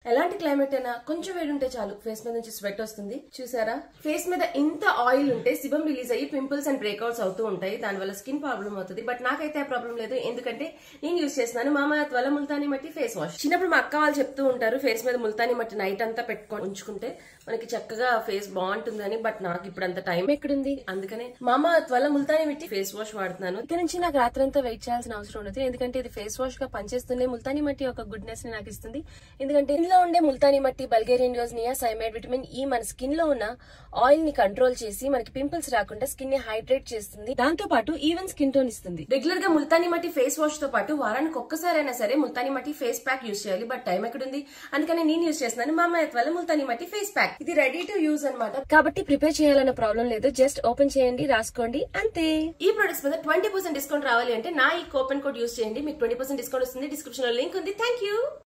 ఎలాంటి క్లైమేట్ అయినా కొంచెం వేడి ఉంటే చాలు ఫేస్ మీద నుంచి స్వెట్ వస్తుంది చూసారా ఫేస్ మీద ఇంత ఆయిల్ ఉంటే సిబం రిలీజ్ అయ్యి పింపుల్స్ అండ్ బ్రేక్అవుట్స్ అవుతూ ఉంటాయి దానివల్ల స్కిన్ ప్రాబ్లం అవుతుంది బట్ నాకైతే ఆ ప్రాబ్లం లేదు ఎందుకంటే నేను యూజ్ చేస్తున్నాను మామ వల్ల ముల్తాని మట్టి ఫేస్ వాష్ చిన్నప్పుడు మా అక్క వాళ్ళు చెప్తూ ఉంటారు ఫేస్ మీద ముల్తాని మట్టి నైట్ అంతా పెట్టుకొని ఉంచుకుంటే మనకి చక్కగా ఫేస్ బాగుంటుందని బట్ నాకు ఇప్పుడు అంత టైం ఎక్కడుంది అందుకనే మామ వల్ల ముల్తాని మట్టి ఫేస్ వాష్ వాడుతున్నాను ఇక నుంచి నాకు రాత్రంతా వెయిట్ చేయాల్సిన అవసరం ఉండదు ఎందుకంటే ఇది ఫేస్ వాష్ గా పనిచేస్తుంది ముల్తాని మట్టి ఒక గుడ్నెస్ ని నాకు ఇస్తుంది ఎందుకంటే ఇందులో ఉండే ముల్తాని మట్టి బల్గేరియన్ యోజ్ నియాసైమైడ్ విటమిన్ ఈ మన స్కిన్ లో ఉన్న ఆయిల్ ని కంట్రోల్ చేసి మనకి పింపుల్స్ రాకుండా స్కిన్ ని హైడ్రేట్ చేస్తుంది దాంతో పాటు ఈవెన్ స్కిన్ టోన్ ఇస్తుంది రెగ్యులర్ గా ముల్తాని మట్టి ఫేస్ వాష్ తో పాటు వారానికి ఒక్కసారైనా సరే Multani mitti face pack use చేయాలి బట్ టైం ఎక్కడుంది అందుకని నేను యూస్ చేస్తున్నాను మా అమ్మాయి వల్ల ముల్తాని మట్టి ఫేస్ ప్యాక్ ఇది రెడీ టు యూజ్ అన్నమాట కాబట్టి ప్రిపేర్ చేయాలన్న ప్రాబ్లం లేదు జస్ట్ ఓపెన్ చేయండి రాసుకోండి అంతే ఈ ప్రొడక్ట్స్ మీద ట్వంటీ పర్సెంట్ డిస్కౌంట్ రావాలి అంటే నా ఈ కూపన్ కోడ్ యూస్ చేయండి మీకు ట్వంటీ పర్సెంట్ డిస్కౌంట్ వస్తుంది డిస్క్రిప్షన్ లో లింక్ ఉంది థ్యాంక్ యూ